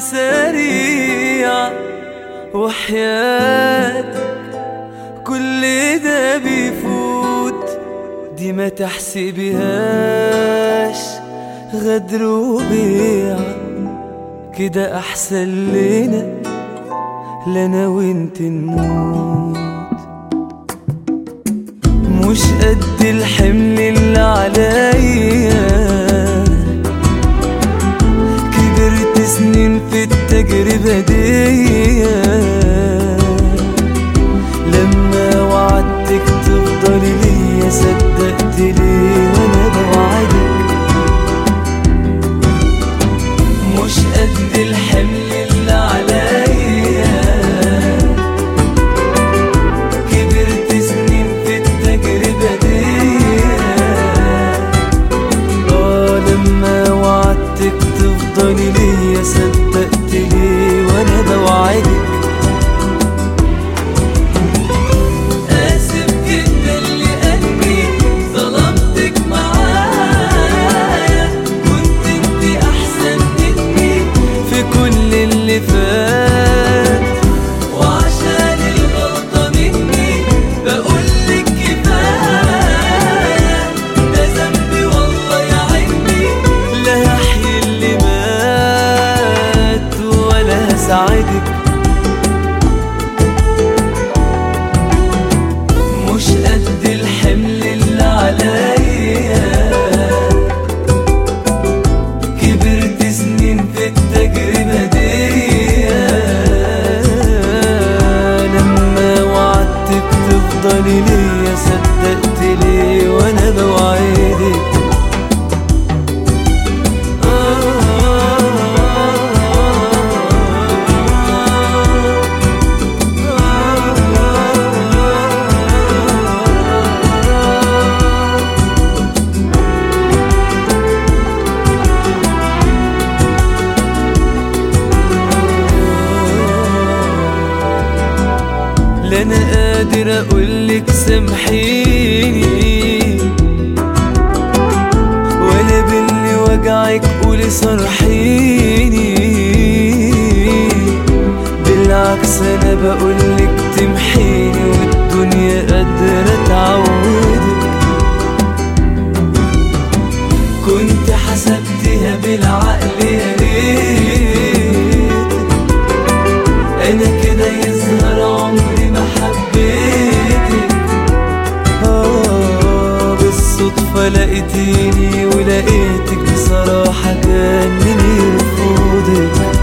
سريع وحياتك كل ده بيفوت دي ما تحسبيهاش غدر وبيع كده احسن لنا لنا وانت نموت مش قد الحمل اللي عليا كبرت سنين في التجربة دي لما وعدتك تفضلي ليا صدقت ليه وانا بوعدك مش قد الحمل اللي عليا كبرت سنين في التجربة دي اه لما وعدتك تفضلي ليا صدقت ليه وانا بوعدك آسف جدا لأني ظلمتك معايا كنت انت أحسن مني في كل اللي فات وعشان الغلطة مني بقولك كفاية ده ذنبي والله يا عيني لا هحيي اللي مات ولا هساعدك مش قد الحمل اللي عليا كبرت سنين في التجربة دي لما وعدتك تفضلي ليا صدقت ليه وانا بوعدك لا انا قادر اقولك سامحيني ولا باللي وجعك قولي صرحيني بالعكس انا بقولك تمحيني والدنيا قادرة تعودك كنت حسبتها بالعقل يا ريت انا كده يظهر عمري ما حبيتك آه بالصدفة لقيتيني ولقيتك بصراحة كان مين يرفضك